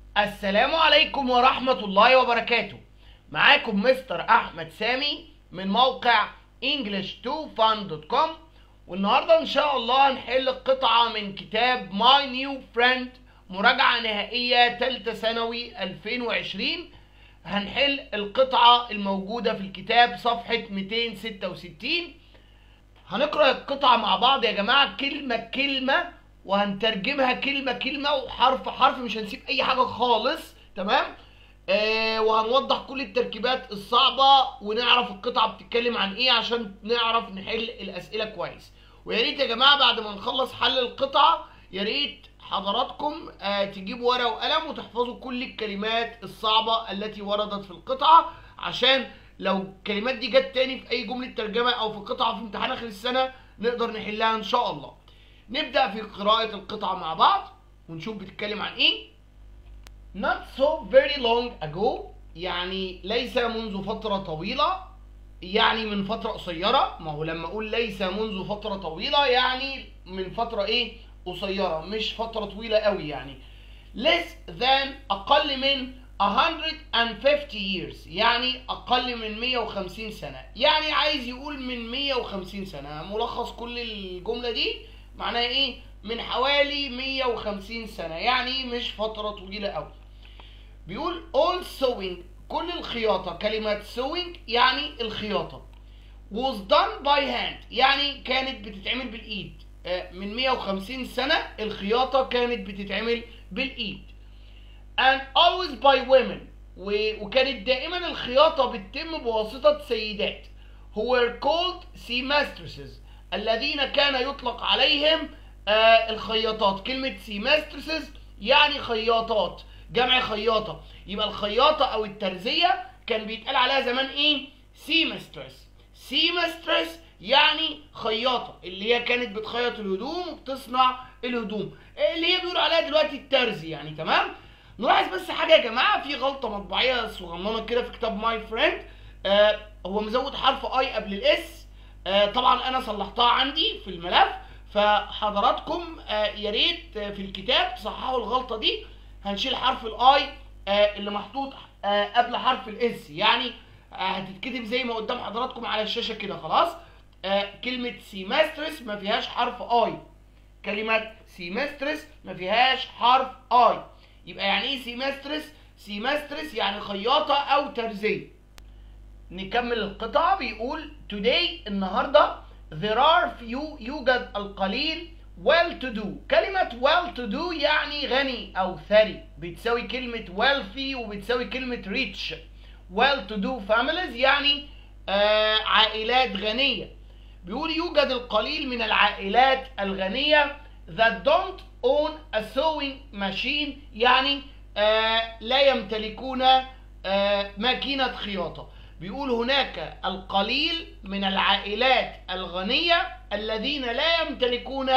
السلام عليكم ورحمة الله وبركاته معاكم مستر أحمد سامي من موقع english2fun.com والنهاردة إن شاء الله هنحل قطعة من كتاب My New Friend مراجعة نهائية تالتة ثانوي 2020 هنحل القطعة الموجودة في الكتاب صفحة 266 هنقرأ القطعة مع بعض يا جماعة كلمة كلمة وهنترجمها كلمة كلمة وحرف حرف مش هنسيب أي حاجة خالص تمام آه وهنوضح كل التركيبات الصعبة ونعرف القطعة بتتكلم عن إيه عشان نعرف نحل الأسئلة كويس ويا ريت يا جماعة بعد ما نخلص حل القطعة يا ريت حضراتكم آه تجيبوا ورقة وقلم وتحفظوا كل الكلمات الصعبة التي وردت في القطعة عشان لو الكلمات دي جت تاني في أي جملة ترجمة أو في قطعة في امتحان آخر السنة نقدر نحلها إن شاء الله. نبدأ في قراءة القطعة مع بعض ونشوف بتتكلم عن إيه. Not so very long ago يعني ليس منذ فترة طويلة يعني من فترة قصيرة ما هو لما أقول ليس منذ فترة طويلة يعني من فترة إيه قصيرة مش فترة طويلة قوي يعني less than أقل من 150 years يعني أقل من 150 سنة يعني عايز يقول من 150 سنة ملخص كل الجملة دي معناها إيه من حوالي 150 سنة يعني مش فترة طويلة قوي بيقول all sewing كل الخياطة كلمة sewing يعني الخياطة was done by hand يعني كانت بتتعمل بالإيد من 150 سنة الخياطة كانت بتتعمل بالإيد and always by women وكانت دائما الخياطة بتتم بواسطة سيدات who were called seamstresses الذين كان يطلق عليهم آه الخياطات كلمة seamstresses يعني خياطات جمع خياطة يبقى الخياطة أو الترزية كان بيتقال عليها زمان إيه seamstress seamstress يعني خياطة اللي هي كانت بتخيط الهدوم وبتصنع الهدوم اللي هي بيقولوا عليها دلوقتي الترزي يعني تمام نلاحظ بس حاجه يا جماعه في غلطه مطبعيه صغننه كده في كتاب ماي فريند آه هو مزود حرف اي قبل الاس آه طبعا انا صلحتها عندي في الملف فحضراتكم آه يا ريت آه في الكتاب تصححوا الغلطه دي هنشيل حرف الاي آه اللي محطوط آه قبل حرف الاس يعني آه هتتكتب زي ما قدام حضراتكم على الشاشه كده خلاص آه كلمه سيمسترس ما فيهاش حرف اي كلمه سيمسترس ما فيهاش حرف اي يبقى يعني ايه سيمسترس سيمسترس يعني خياطة أو ترزية نكمل القطعة بيقول today النهاردة there are few يوجد القليل well to do كلمة well to do يعني غني أو ثري بتساوي كلمة wealthy وبتساوي كلمة rich well to do families يعني آه عائلات غنية بيقول يوجد القليل من العائلات الغنية that don't own a sewing machine يعني آه لا يمتلكون آه ماكينة خياطة بيقول هناك القليل من العائلات الغنية الذين لا يمتلكون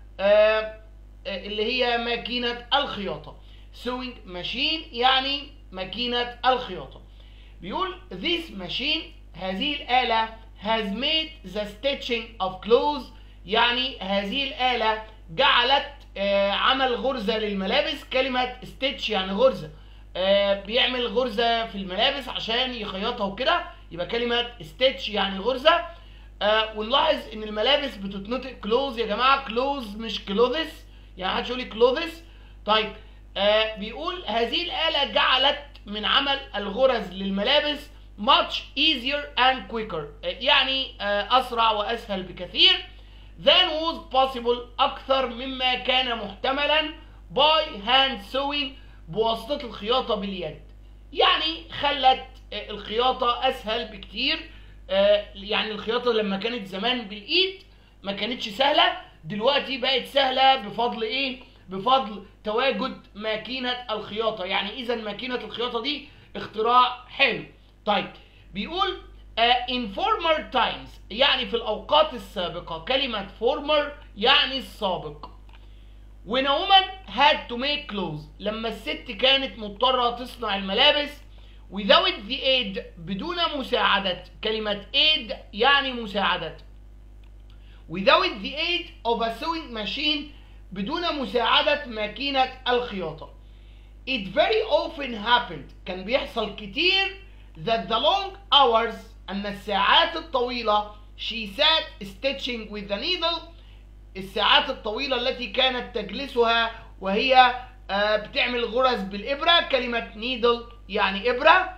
آه اللي هي ماكينة الخياطة sewing machine يعني ماكينة الخياطة بيقول this machine هذه الآلة has made the stitching of clothes يعني هذه الآلة جعلت آه عمل غرزه للملابس كلمه ستيتش يعني غرزه آه بيعمل غرزه في الملابس عشان يخيطها وكده يبقى كلمه ستيتش يعني غرزه آه ونلاحظ ان الملابس بتتنطق كلوز يا جماعه كلوز مش كلوذس يعني محدش يقول لي كلوذس طيب بيقول هذه الاله جعلت من عمل الغرز للملابس much easier and quicker يعني اسرع واسهل بكثير than was possible أكثر مما كان محتملا by hand sewing بواسطة الخياطة باليد يعني خلت الخياطة أسهل بكتير يعني الخياطة لما كانت زمان بالإيد ما كانتش سهلة دلوقتي بقت سهلة بفضل إيه؟ بفضل تواجد ماكينة الخياطة يعني إذا ماكينة الخياطة دي اختراع حلو طيب بيقول Uh, in former times يعني في الأوقات السابقة كلمة former يعني السابق when a woman had to make clothes لما الست كانت مضطرة تصنع الملابس without the aid بدون مساعدة كلمة aid يعني مساعدة without the aid of a sewing machine بدون مساعدة ماكينة الخياطة it very often happened كان بيحصل كتير that the long hours أن الساعات الطويلة she sat stitching with the needle الساعات الطويلة التي كانت تجلسها وهي آه، بتعمل غرز بالإبرة كلمة needle يعني إبرة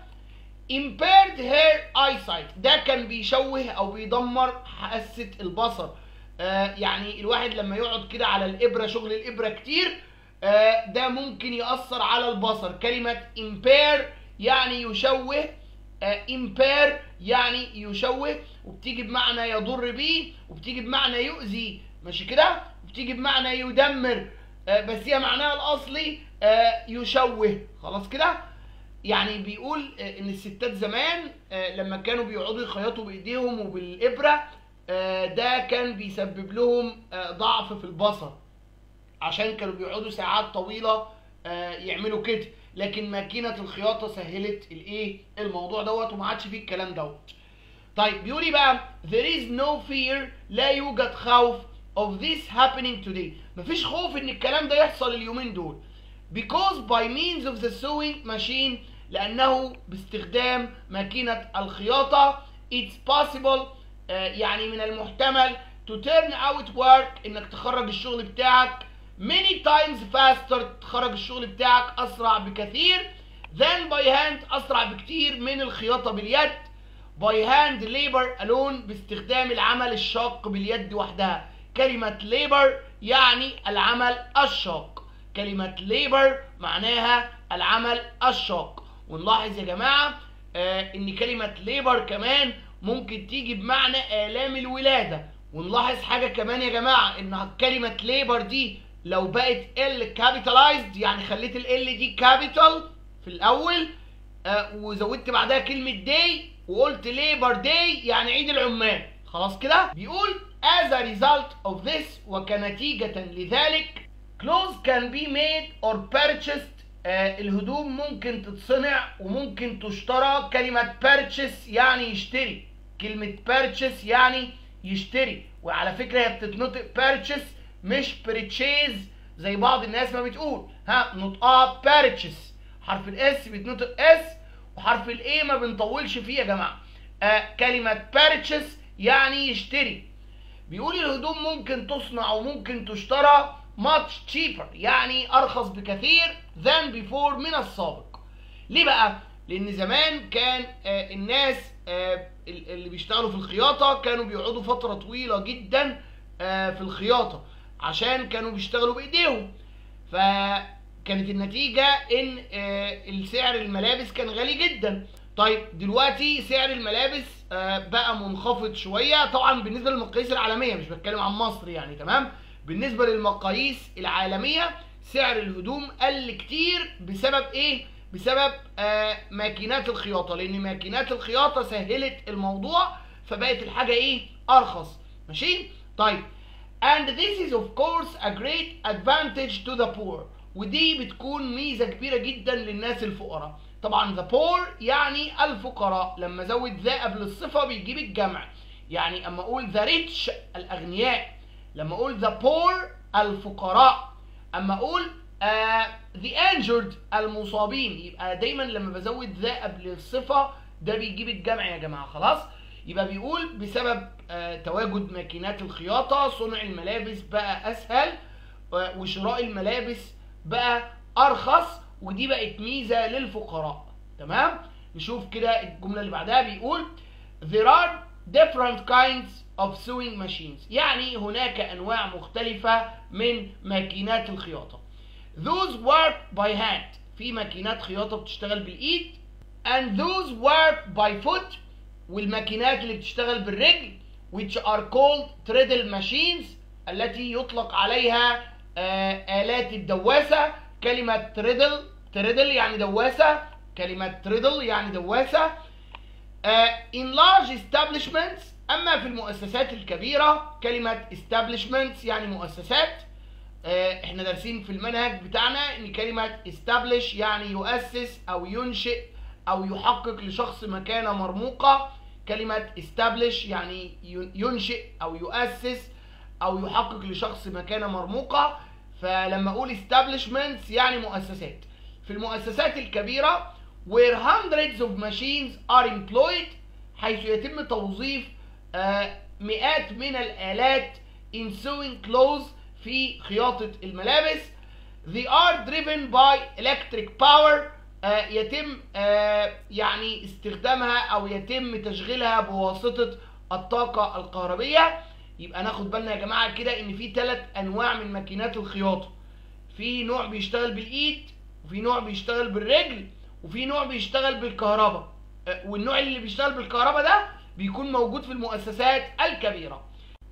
impaired her eyesight ده كان بيشوه أو بيدمر حاسة البصر آه، يعني الواحد لما يقعد كده على الإبرة شغل الإبرة كتير آه، ده ممكن يأثر على البصر كلمة impair يعني يشوه آه، impair يعني يشوه وبتيجي بمعنى يضر بيه وبتيجي بمعنى يؤذي ماشي كده وبتيجي بمعنى يدمر آه، بس هي معناها الأصلي آه، يشوه خلاص كده يعني بيقول آه، ان الستات زمان آه، لما كانوا بيقعدوا يخيطوا بايديهم وبالابره آه، ده كان بيسبب لهم آه، ضعف في البصر عشان كانوا بيقعدوا ساعات طويله آه، يعملوا كده لكن ماكينه الخياطه سهلت الايه الموضوع دوت وما عادش فيه الكلام دوت طيب بيقول ايه بقى there is no fear لا يوجد خوف of this happening today مفيش خوف ان الكلام ده يحصل اليومين دول because by means of the sewing machine لأنه باستخدام ماكينة الخياطة it's possible آه، يعني من المحتمل to turn out work إنك تخرج الشغل بتاعك many times faster تخرج الشغل بتاعك أسرع بكثير than by hand أسرع بكتير من الخياطة باليد by hand labor alone باستخدام العمل الشاق باليد وحدها كلمة labor يعني العمل الشاق كلمة labor معناها العمل الشاق ونلاحظ يا جماعة آه ان كلمة labor كمان ممكن تيجي بمعنى آلام الولادة ونلاحظ حاجة كمان يا جماعة ان كلمة labor دي لو بقت L capitalized يعني خليت ال L دي capital في الأول آه وزودت بعدها كلمة day وقلت labor day يعني عيد العمال خلاص كده بيقول as a result of this وكنتيجة لذلك clothes can be made or purchased آه الهدوم ممكن تتصنع وممكن تشترى كلمة purchase يعني يشتري كلمة purchase يعني يشتري وعلى فكرة هي بتتنطق purchase مش purchase زي بعض الناس ما بتقول ها نطقها purchase حرف الاس بيتنطق اس وحرف الاي ما بنطولش فيه يا جماعة آه كلمة purchase يعني يشتري بيقول الهدوم ممكن تصنع وممكن تشترى much cheaper يعني ارخص بكثير than before من السابق ليه بقى لان زمان كان آه الناس آه اللي بيشتغلوا في الخياطه كانوا بيقعدوا فتره طويله جدا آه في الخياطه عشان كانوا بيشتغلوا بايديهم فكانت النتيجه ان آه السعر الملابس كان غالي جدا طيب دلوقتي سعر الملابس آه بقى منخفض شويه طبعا بالنسبه للمقاييس العالميه مش بتكلم عن مصر يعني تمام بالنسبه للمقاييس العالميه سعر الهدوم قل كتير بسبب ايه بسبب آه ماكينات الخياطه لان ماكينات الخياطه سهلت الموضوع فبقت الحاجه ايه ارخص ماشي طيب and this is of course a great advantage to the poor ودي بتكون ميزه كبيره جدا للناس الفقراء طبعا the poor يعني الفقراء لما زود ذا قبل الصفه بيجيب الجمع يعني اما اقول the rich الاغنياء لما اقول the poor الفقراء اما اقول uh, the injured المصابين يبقى دايما لما بزود ذا قبل الصفه ده بيجيب الجمع يا جماعه خلاص يبقى بيقول بسبب uh, تواجد ماكينات الخياطه صنع الملابس بقى اسهل uh, وشراء الملابس بقى ارخص ودي بقت ميزه للفقراء تمام نشوف كده الجمله اللي بعدها بيقول there are different kinds of sewing machines يعني هناك انواع مختلفه من ماكينات الخياطه those work by hand في ماكينات خياطه بتشتغل بالايد and those work by foot والماكينات اللي بتشتغل بالرجل which are called treadle machines التي يطلق عليها آه آلات الدواسة كلمة تريدل تريدل يعني دواسة كلمة تريدل يعني دواسة آه in large establishments أما في المؤسسات الكبيرة كلمة establishments يعني مؤسسات آه احنا دارسين في المنهج بتاعنا ان كلمة establish يعني يؤسس او ينشئ او يحقق لشخص مكانة مرموقة كلمة establish يعني ينشئ او يؤسس او يحقق لشخص مكانة مرموقة فلما اقول establishments يعني مؤسسات في المؤسسات الكبيرة where hundreds of machines are employed حيث يتم توظيف آه، مئات من الآلات in sewing clothes في خياطة الملابس they are driven by electric power آه، يتم آه، يعني استخدامها او يتم تشغيلها بواسطة الطاقة الكهربية يبقى ناخد بالنا يا جماعة كده ان في ثلاث انواع من ماكينات الخياطة في نوع بيشتغل بالايد وفي نوع بيشتغل بالرجل وفي نوع بيشتغل بالكهرباء آه، والنوع اللي بيشتغل بالكهرباء ده بيكون موجود في المؤسسات الكبيرة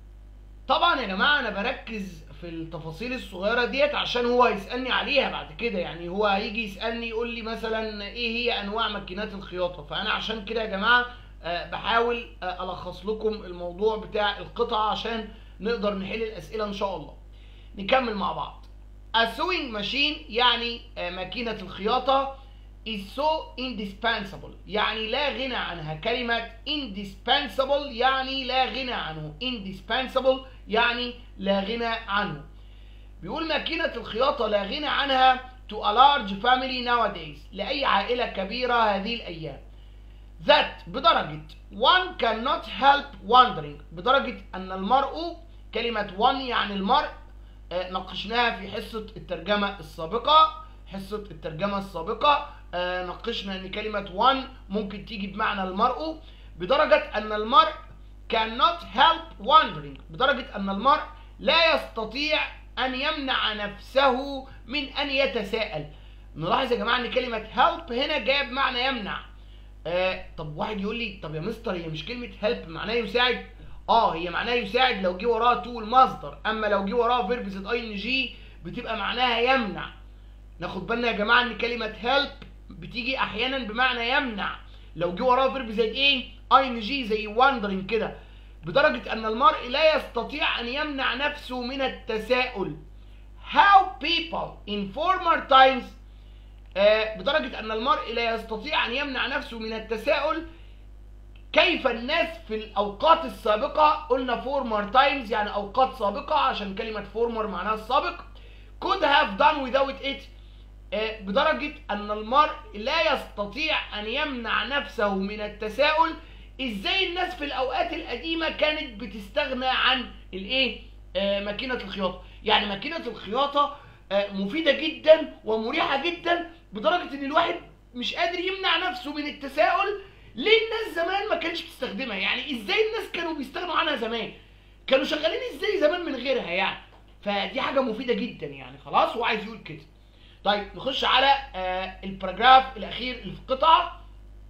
طبعا يا جماعة انا بركز في التفاصيل الصغيرة ديت عشان هو هيسألني عليها بعد كده يعني هو هيجي يسألني يقول لي مثلا ايه هي انواع ماكينات الخياطة فانا عشان كده يا جماعة آه، بحاول آه، الخص لكم الموضوع بتاع القطعة عشان نقدر نحل الاسئلة ان شاء الله نكمل مع بعض A sewing machine يعني آه، ماكينة الخياطة is so indispensable يعني لا غنى عنها كلمة indispensable يعني لا غنى عنه indispensable يعني لا غنى عنه بيقول ماكينة الخياطة لا غنى عنها to a large family nowadays لأي عائلة كبيرة هذه الأيام that بدرجة one cannot help wondering بدرجة أن المرء كلمة one يعني المرء آه، ناقشناها في حصة الترجمة السابقة حصة الترجمة السابقة آه، ناقشنا ان كلمة one ممكن تيجي بمعنى المرء بدرجة ان المرء cannot help wondering بدرجة ان المرء لا يستطيع ان يمنع نفسه من ان يتساءل نلاحظ يا جماعة ان كلمة help هنا جاية بمعنى يمنع آه طب واحد يقول لي طب يا مستر هي مش كلمة help معناها يساعد اه هي معناها يساعد لو جه وراها تو المصدر اما لو جه وراها فيرب زد اي ان جي بتبقى معناها يمنع ناخد بالنا يا جماعه ان كلمه help بتيجي احيانا بمعنى يمنع لو جه وراها فيرب زي ايه اي ان جي زي wondering كده بدرجه ان المرء لا يستطيع ان يمنع نفسه من التساؤل how people in former times آه، بدرجة أن المرء لا يستطيع أن يمنع نفسه من التساؤل كيف الناس في الأوقات السابقة قلنا former times يعني أوقات سابقة عشان كلمة former معناها السابق could have done without it آه، بدرجة أن المرء لا يستطيع أن يمنع نفسه من التساؤل إزاي الناس في الأوقات القديمة كانت بتستغنى عن الإيه؟ آه، ماكينة الخياطة يعني ماكينة الخياطة آه، مفيدة جدا ومريحة جدا بدرجة إن الواحد مش قادر يمنع نفسه من التساؤل ليه الناس زمان ما كانتش بتستخدمها يعني إزاي الناس كانوا بيستغنوا عنها زمان كانوا شغالين إزاي زمان من غيرها يعني فدي حاجة مفيدة جدا يعني خلاص هو عايز يقول كده طيب نخش على آه، الباراجراف الاخير اللي في القطعه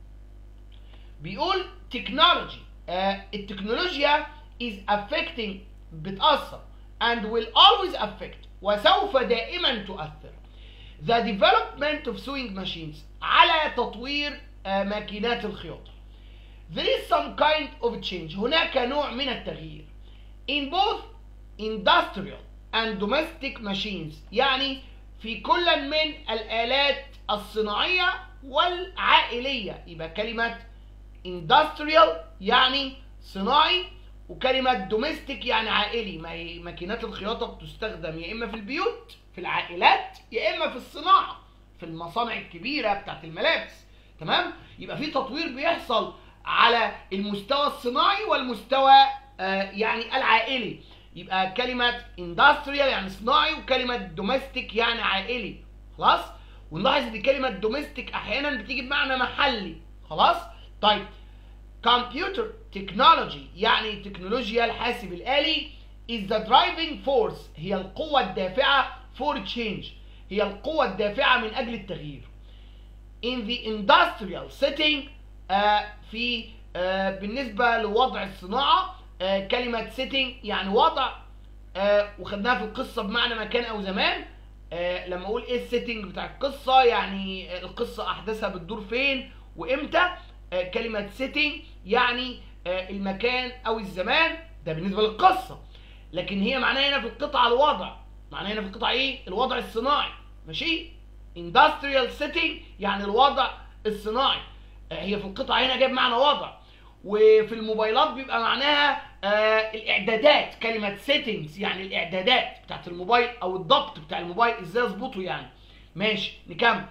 بيقول تكنولوجي التكنولوجيا is affecting بتأثر and will always affect وسوف دائما تؤثر the development of sewing machines على تطوير آه، ماكينات الخياطة there is some kind of change هناك نوع من التغيير in both industrial and domestic machines يعني في كل من الآلات الصناعية والعائلية يبقى كلمة industrial يعني صناعي وكلمة domestic يعني عائلي ما هي ماكينات الخياطة بتستخدم يا إما في البيوت في العائلات يا إما في الصناعة في المصانع الكبيرة بتاعت الملابس تمام يبقى في تطوير بيحصل على المستوى الصناعي والمستوى آه يعني العائلي يبقى كلمة industrial يعني صناعي وكلمة domestic يعني عائلي خلاص ونلاحظ ان كلمة domestic احيانا بتيجي بمعنى محلي خلاص طيب computer technology يعني تكنولوجيا الحاسب الآلي is the driving force هي القوة الدافعة for change هي القوة الدافعة من أجل التغيير in the industrial setting آه في آه بالنسبة لوضع الصناعة آه كلمة setting يعني وضع آه وخدناها في القصة بمعنى مكان أو زمان آه لما أقول إيه السيتنج بتاع القصة يعني آه القصة أحداثها بتدور فين وإمتى آه كلمة setting يعني آه المكان أو الزمان ده بالنسبة للقصة لكن هي معناها هنا في القطعة الوضع معناها هنا في القطعة إيه الوضع الصناعي ماشي industrial setting يعني الوضع الصناعي آه هي في القطعة هنا جايب معنى وضع وفي الموبايلات بيبقى معناها آه الاعدادات كلمه سيتنجز يعني الاعدادات بتاعت الموبايل او الضبط بتاع الموبايل ازاي اظبطه يعني ماشي نكمل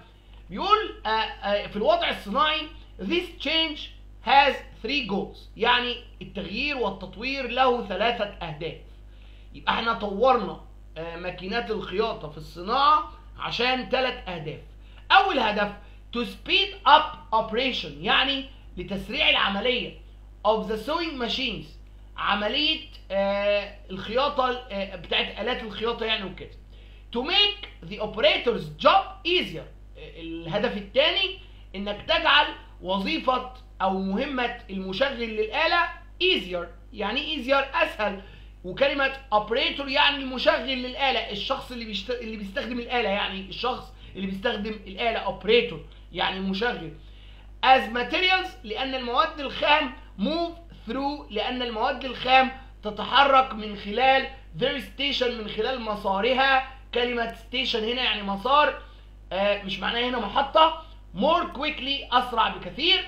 بيقول آه، آه، في الوضع الصناعي this change has three goals يعني التغيير والتطوير له ثلاثة أهداف يبقى احنا طورنا آه، ماكينات الخياطة في الصناعة عشان ثلاث أهداف أول هدف to speed up operation يعني لتسريع العملية of the sewing machines عملية آه، الخياطة آه، بتاعت آلات الخياطة يعني وكده to make the operator's job easier آه، الهدف الثاني انك تجعل وظيفة او مهمة المشغل للآلة easier يعني easier اسهل وكلمة operator يعني المشغل للآلة الشخص اللي بيشت... اللي بيستخدم الآلة يعني الشخص اللي بيستخدم الآلة operator يعني المشغل as materials لأن المواد الخام move through لأن المواد الخام تتحرك من خلال their station من خلال مسارها كلمة station هنا يعني مسار آه مش معناها هنا محطة more quickly أسرع بكثير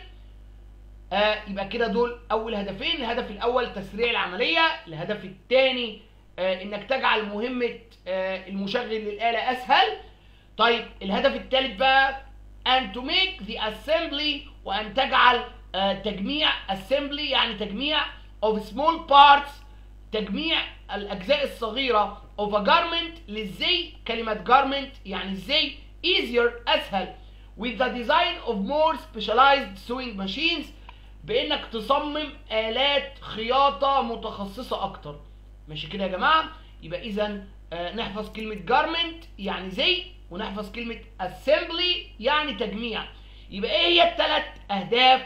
آه يبقى كده دول أول هدفين الهدف الأول تسريع العملية الهدف الثاني آه إنك تجعل مهمة آه المشغل للآلة أسهل طيب الهدف الثالث بقى and to make the assembly وأن تجعل آه تجميع assembly يعني تجميع of small parts تجميع الأجزاء الصغيرة of a garment للزي كلمة garment يعني الزي easier أسهل with the design of more specialized sewing machines بإنك تصمم آلات خياطة متخصصة أكتر ماشي كده يا جماعة يبقى إذا آه نحفظ كلمة garment يعني زي ونحفظ كلمة assembly يعني تجميع يبقى إيه هي الثلاث أهداف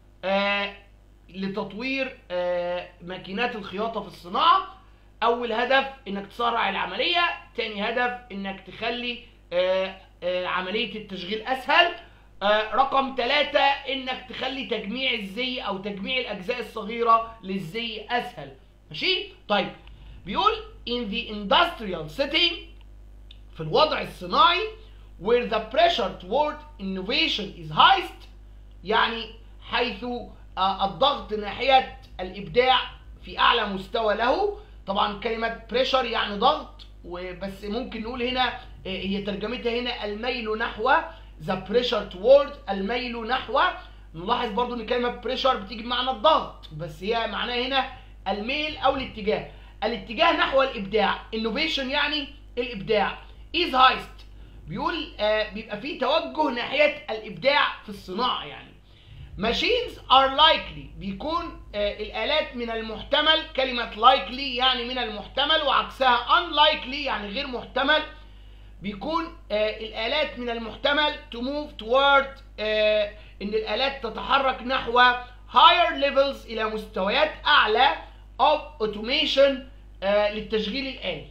آه لتطوير آه ماكينات الخياطة في الصناعة أول هدف إنك تسرع العملية تاني هدف إنك تخلي آه آه عملية التشغيل أسهل آه رقم ثلاثة إنك تخلي تجميع الزي أو تجميع الأجزاء الصغيرة للزي أسهل ماشي؟ طيب بيقول in the industrial setting في الوضع الصناعي where the pressure toward innovation is highest يعني حيث آه الضغط ناحية الإبداع في أعلى مستوى له طبعا كلمة pressure يعني ضغط وبس ممكن نقول هنا آه هي ترجمتها هنا الميل نحو the pressure toward الميل نحو نلاحظ برضو ان كلمة pressure بتيجي بمعنى الضغط بس هي معناها هنا الميل او الاتجاه الاتجاه نحو الابداع innovation يعني الابداع is highest بيقول آه بيبقى فيه توجه ناحية الابداع في الصناعة يعني machines are likely بيكون آه الآلات من المحتمل كلمة likely يعني من المحتمل وعكسها unlikely يعني غير محتمل بيكون آه الآلات من المحتمل to move toward آه إن الآلات تتحرك نحو higher levels إلى مستويات أعلى of automation آه للتشغيل الآلي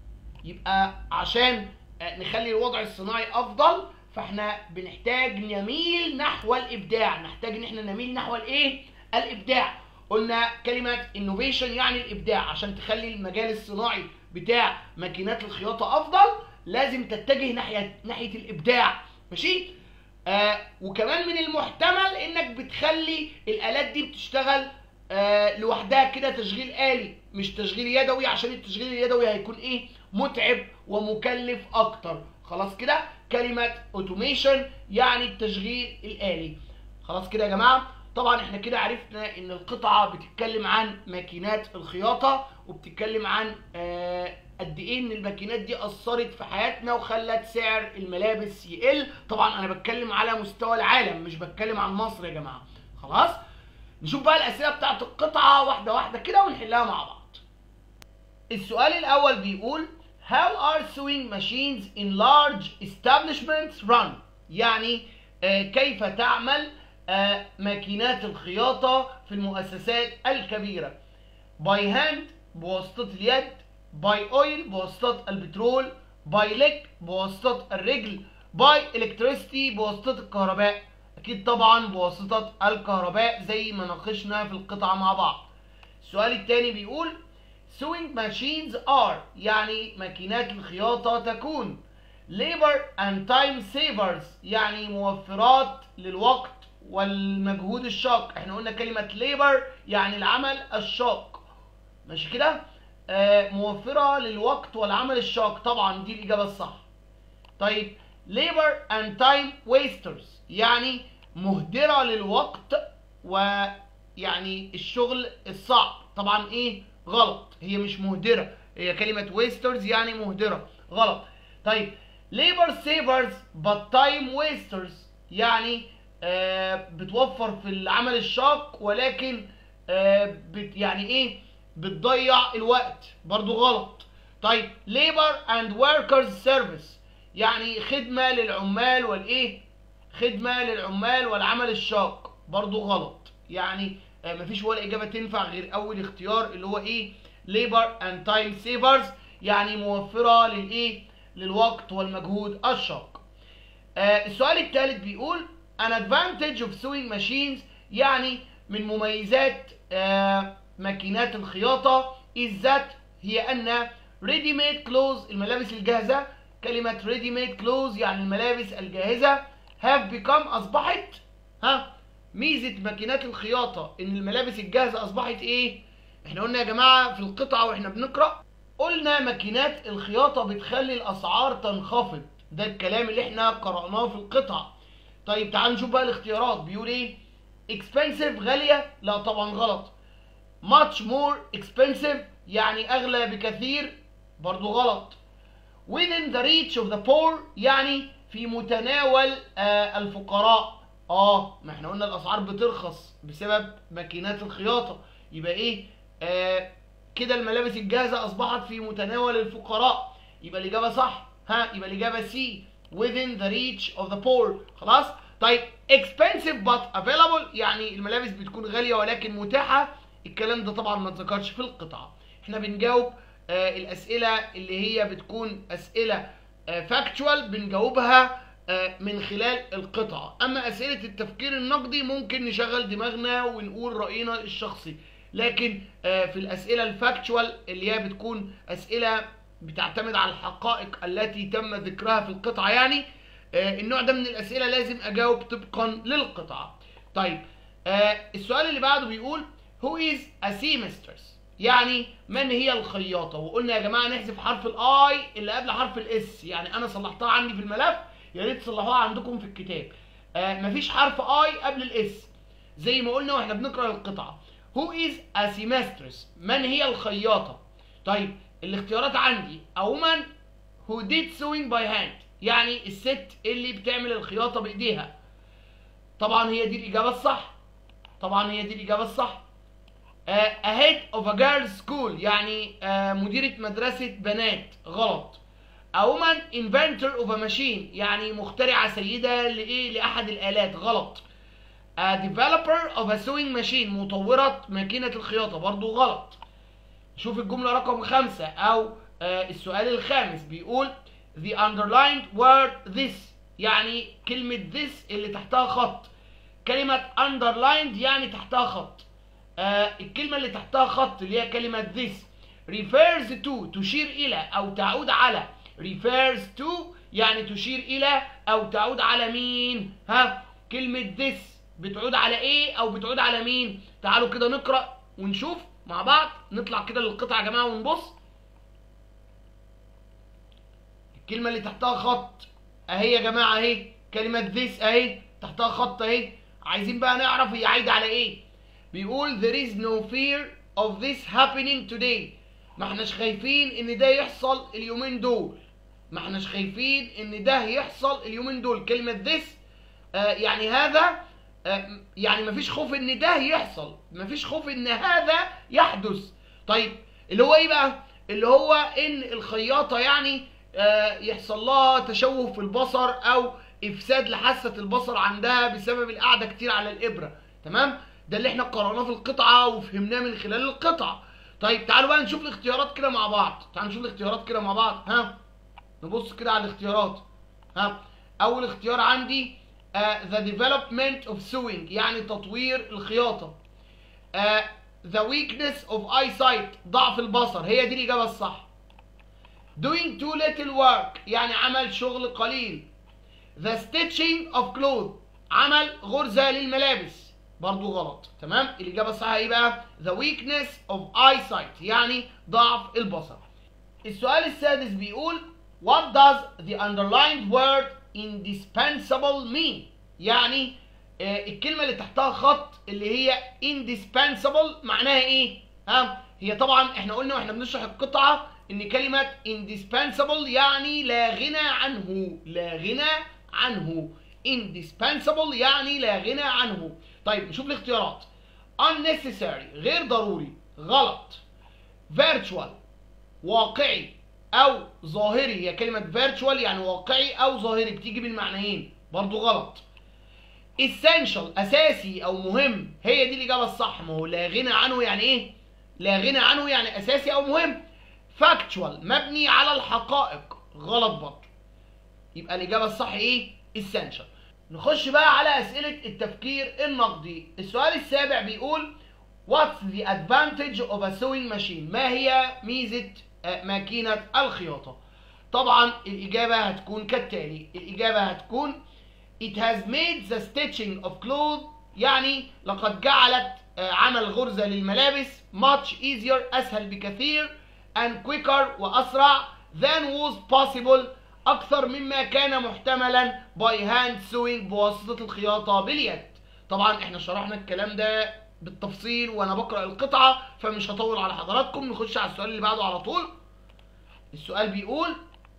يبقى عشان آه نخلي الوضع الصناعي أفضل فاحنا بنحتاج نميل نحو الإبداع نحتاج إن احنا نميل نحو الإيه؟ الإبداع قلنا كلمة innovation يعني الإبداع عشان تخلي المجال الصناعي بتاع ماكينات الخياطة أفضل لازم تتجه ناحيه ناحيه الابداع ماشي آه وكمان من المحتمل انك بتخلي الالات دي بتشتغل آه لوحدها كده تشغيل آلي مش تشغيل يدوي عشان التشغيل اليدوي هيكون ايه متعب ومكلف اكتر خلاص كده كلمة اوتوميشن يعني التشغيل الآلي خلاص كده يا جماعة طبعا احنا كده عرفنا ان القطعة بتتكلم عن ماكينات الخياطة وبتتكلم عن آه قد ايه ان الماكينات دي اثرت في حياتنا وخلت سعر الملابس يقل طبعا انا بتكلم على مستوى العالم مش بتكلم عن مصر يا جماعه خلاص نشوف بقى الاسئله بتاعت القطعه واحده واحده كده ونحلها مع بعض السؤال الاول بيقول how are sewing machines in large establishments run يعني آه كيف تعمل آه ماكينات الخياطه في المؤسسات الكبيره by hand بواسطه اليد باي اويل بواسطة البترول باي ليك بواسطة الرجل باي الكتريستي بواسطة الكهرباء اكيد طبعا بواسطة الكهرباء زي ما ناقشنا في القطعة مع بعض السؤال الثاني بيقول sewing machines are يعني ماكينات الخياطة تكون labor and time savers يعني موفرات للوقت والمجهود الشاق احنا قلنا كلمة labor يعني العمل الشاق ماشي كده موفرة للوقت والعمل الشاق طبعا دي الإجابة الصح طيب labor and time wasters يعني مهدرة للوقت ويعني الشغل الصعب طبعا ايه غلط هي مش مهدرة هي كلمة wasters يعني مهدرة غلط طيب labor savers but time wasters يعني آه بتوفر في العمل الشاق ولكن آه بت يعني ايه بتضيع الوقت برضو غلط طيب labor and workers service يعني خدمة للعمال والايه خدمة للعمال والعمل الشاق برضو غلط يعني آه مفيش ولا اجابة تنفع غير اول اختيار اللي هو ايه labor and time savers يعني موفرة للايه للوقت والمجهود الشاق آه السؤال الثالث بيقول an advantage of sewing machines يعني من مميزات آه ماكينات الخياطة is that هي أن ready made clothes الملابس الجاهزة كلمة ready made clothes يعني الملابس الجاهزة have become أصبحت ها ميزة ماكينات الخياطة إن الملابس الجاهزة أصبحت إيه؟ إحنا قلنا يا جماعة في القطعة وإحنا بنقرأ قلنا ماكينات الخياطة بتخلي الأسعار تنخفض ده الكلام اللي إحنا قرأناه في القطعة طيب تعال نشوف بقى الاختيارات بيقول إيه؟ expensive غالية؟ لا طبعا غلط much more expensive يعني أغلى بكثير برضو غلط within the reach of the poor يعني في متناول آه الفقراء اه ما احنا قلنا الاسعار بترخص بسبب ماكينات الخياطه يبقى ايه آه كده الملابس الجاهزه اصبحت في متناول الفقراء يبقى الاجابه صح ها يبقى الاجابه سي within the reach of the poor خلاص طيب expensive but available يعني الملابس بتكون غاليه ولكن متاحه الكلام ده طبعا ما اتذكرش في القطعه احنا بنجاوب آه الاسئله اللي هي بتكون اسئله فاكتشوال بنجاوبها من خلال القطعة أما أسئلة التفكير النقدي ممكن نشغل دماغنا ونقول رأينا الشخصي لكن في الأسئلة الفاكتشوال اللي هي بتكون أسئلة بتعتمد على الحقائق التي تم ذكرها في القطعة يعني النوع ده من الأسئلة لازم أجاوب طبقا للقطعة طيب السؤال اللي بعده بيقول Who is a seamstress يعني من هي الخياطة وقلنا يا جماعة نحذف حرف الاي اللي قبل حرف الاس يعني انا صلحتها عندي في الملف يا ريت تصلحوها عندكم في الكتاب آه مفيش حرف اي قبل الاس زي ما قلنا واحنا بنقرا القطعه who is a seamstress من هي الخياطه طيب الاختيارات عندي a woman who did sewing by hand يعني الست اللي بتعمل الخياطه بايديها طبعا هي دي الاجابه الصح طبعا هي دي الاجابه الصح uh, a head of a girls school يعني uh, مديره مدرسه بنات غلط A woman inventor of a machine يعني مخترعة سيدة لإيه؟ لأحد الآلات غلط. A developer of a sewing machine مطورة ماكينة الخياطة برضو غلط. شوف الجملة رقم خمسة أو آه السؤال الخامس بيقول the underlined word this يعني كلمة this اللي تحتها خط. كلمة underlined يعني تحتها خط. آه الكلمة اللي تحتها خط اللي هي كلمة this refers to تشير إلى أو تعود على refers to يعني تشير إلى أو تعود على مين؟ ها؟ كلمة this بتعود على إيه أو بتعود على مين؟ تعالوا كده نقرأ ونشوف مع بعض نطلع كده للقطعة يا جماعة ونبص الكلمة اللي تحتها خط أهي يا جماعة أهي كلمة this أهي تحتها خط أهي عايزين بقى نعرف هي عايدة على إيه؟ بيقول there is no fear of this happening today ما احناش خايفين ان ده يحصل اليومين دول ما احناش خايفين ان ده يحصل اليومين دول كلمة this آه يعني هذا آه يعني مفيش خوف ان ده يحصل مفيش خوف ان هذا يحدث طيب اللي هو ايه بقى اللي هو ان الخياطة يعني آه يحصل لها تشوه في البصر او افساد لحاسة البصر عندها بسبب القعدة كتير على الابرة تمام ده اللي احنا قرأناه في القطعة وفهمناه من خلال القطعة طيب تعالوا بقى نشوف الاختيارات كده مع بعض تعالوا نشوف الاختيارات كده مع بعض ها نبص كده على الاختيارات ها اول اختيار عندي uh, the development of sewing يعني تطوير الخياطة uh, the weakness of eyesight ضعف البصر هي دي الإجابة الصح doing too little work يعني عمل شغل قليل the stitching of clothes عمل غرزة للملابس برضو غلط تمام الإجابة الصحيحة إيه بقى the weakness of eyesight يعني ضعف البصر السؤال السادس بيقول what does the underlined word indispensable mean يعني آه، الكلمة اللي تحتها خط اللي هي indispensable معناها ايه؟ ها؟ هي طبعا احنا قلنا واحنا بنشرح القطعة ان كلمة indispensable يعني لا غنى عنه لا غنى عنه indispensable يعني لا غنى عنه طيب نشوف الاختيارات unnecessary غير ضروري غلط virtual واقعي او ظاهري هي كلمة virtual يعني واقعي او ظاهري بتيجي بالمعنيين برضو غلط essential اساسي او مهم هي دي الاجابة الصح ما هو لا غنى عنه يعني ايه لا غنى عنه يعني اساسي او مهم factual مبني على الحقائق غلط برضو يبقى الاجابة الصح ايه essential نخش بقى على اسئلة التفكير النقدي السؤال السابع بيقول What's the advantage of a sewing machine؟ ما هي ميزة آه، ماكينة الخياطة؟ طبعا الإجابة هتكون كالتالي الإجابة هتكون It has made the stitching of clothes يعني لقد جعلت آه، عمل غرزة للملابس much easier أسهل بكثير and quicker وأسرع than was possible أكثر مما كان محتملا by hand sewing بواسطة الخياطة باليد طبعا احنا شرحنا الكلام ده بالتفصيل وانا بقرا القطعه فمش هطول على حضراتكم نخش على السؤال اللي بعده على طول السؤال بيقول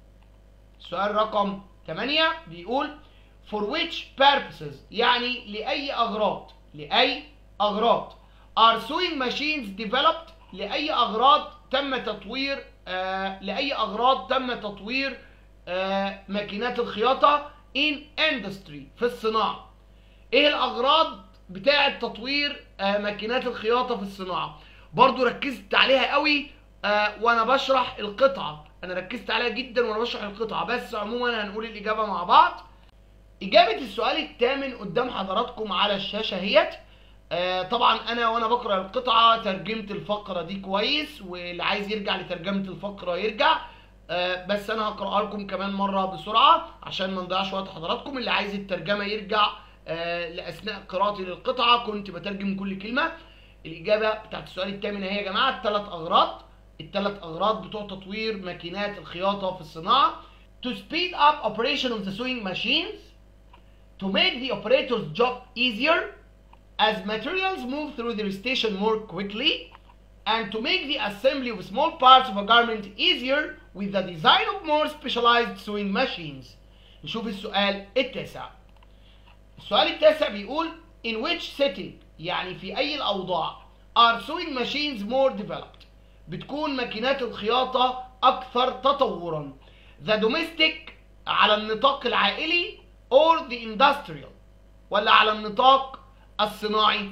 السؤال رقم 8 بيقول for which purposes يعني لأي أغراض لأي أغراض are sewing machines developed لأي أغراض تم تطوير آه لأي أغراض تم تطوير آه ماكينات الخياطة in industry في الصناعة ايه الأغراض بتاعة تطوير آه ماكينات الخياطة في الصناعة برضو ركزت عليها قوي آه وانا بشرح القطعة انا ركزت عليها جدا وانا بشرح القطعة بس عموما هنقول الإجابة مع بعض إجابة السؤال الثامن قدام حضراتكم على الشاشة اهيت آه طبعا انا وانا بقرا القطعه ترجمت الفقره دي كويس واللي عايز يرجع لترجمه الفقره يرجع آه بس انا هقراها لكم كمان مره بسرعه عشان ما نضيعش وقت حضراتكم اللي عايز الترجمه يرجع آه لاثناء قراءتي للقطعه كنت بترجم كل كلمه الاجابه بتاعت السؤال الثامن اهي يا جماعه الثلاث اغراض الثلاث اغراض بتوع تطوير ماكينات الخياطه في الصناعه to speed up operation of the sewing machines to make the operator's job easier as materials move through the station more quickly and to make the assembly of small parts of a garment easier with the design of more specialized sewing machines. نشوف السؤال التاسع. السؤال التاسع بيقول in which setting يعني في أي الأوضاع are sewing machines more developed بتكون ماكينات الخياطة أكثر تطورا the domestic على النطاق العائلي or the industrial ولا على النطاق الصناعي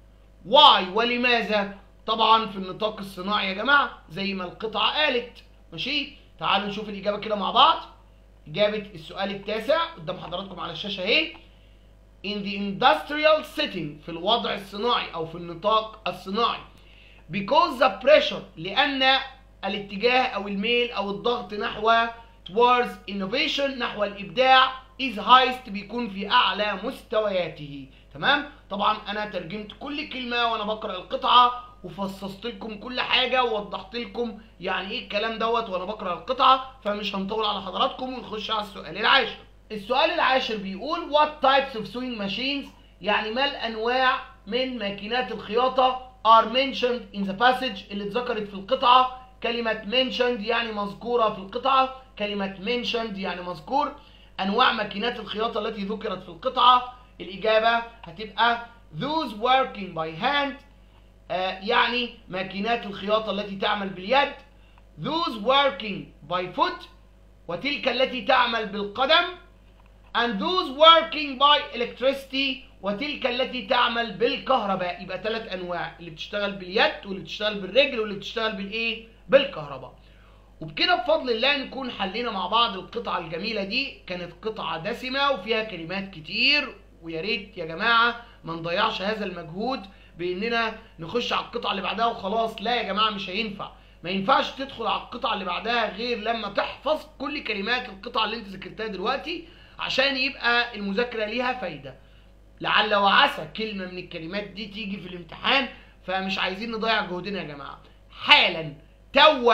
why ولماذا طبعا في النطاق الصناعي يا جماعه زي ما القطعه قالت ماشي تعالوا نشوف الاجابه كده مع بعض اجابه السؤال التاسع قدام حضراتكم على الشاشه اهي in the industrial setting في الوضع الصناعي او في النطاق الصناعي because the pressure لان الاتجاه او الميل او الضغط نحو towards innovation نحو الابداع is highest بيكون في اعلى مستوياته تمام طبعا انا ترجمت كل كلمه وانا بقرا القطعه وفصصت لكم كل حاجه ووضحت لكم يعني ايه الكلام دوت وانا بقرا القطعه فمش هنطول على حضراتكم ونخش على السؤال العاشر السؤال العاشر بيقول what types of sewing machines يعني ما الانواع من ماكينات الخياطه are mentioned in the passage اللي اتذكرت في القطعه كلمه mentioned يعني مذكوره في القطعه كلمه mentioned يعني مذكور انواع ماكينات الخياطه التي ذكرت في القطعه الاجابه هتبقى those working by hand آه يعني ماكينات الخياطه التي تعمل باليد those working by foot وتلك التي تعمل بالقدم and those working by electricity وتلك التي تعمل بالكهرباء يبقى ثلاث انواع اللي بتشتغل باليد واللي بتشتغل بالرجل واللي بتشتغل بالايه بالكهرباء وبكده بفضل الله نكون حلينا مع بعض القطعة الجميلة دي كانت قطعة دسمة وفيها كلمات كتير ويا ريت يا جماعة ما نضيعش هذا المجهود باننا نخش على القطعة اللي بعدها وخلاص لا يا جماعة مش هينفع ما ينفعش تدخل على القطعة اللي بعدها غير لما تحفظ كل كلمات القطعة اللي انت ذاكرتها دلوقتي عشان يبقى المذاكرة ليها فايدة لعل وعسى كلمة من الكلمات دي تيجي في الامتحان فمش عايزين نضيع جهدنا يا جماعة حالا توا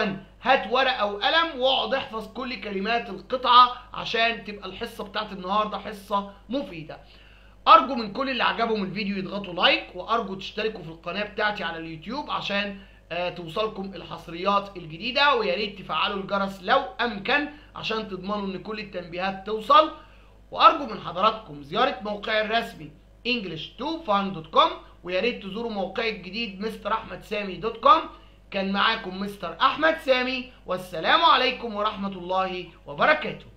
هات ورقه وقلم واقعد احفظ كل كلمات القطعه عشان تبقى الحصه بتاعت النهارده حصه مفيده ارجو من كل اللي عجبهم الفيديو يضغطوا لايك وارجو تشتركوا في القناه بتاعتي على اليوتيوب عشان آه، توصلكم الحصريات الجديده ويا ريت تفعلوا الجرس لو امكن عشان تضمنوا ان كل التنبيهات توصل وارجو من حضراتكم زياره موقعي الرسمي english2fun.com ويا ريت تزوروا موقعي الجديد مستر احمد سامي دوت كوم كان معاكم مستر احمد سامي والسلام عليكم ورحمه الله وبركاته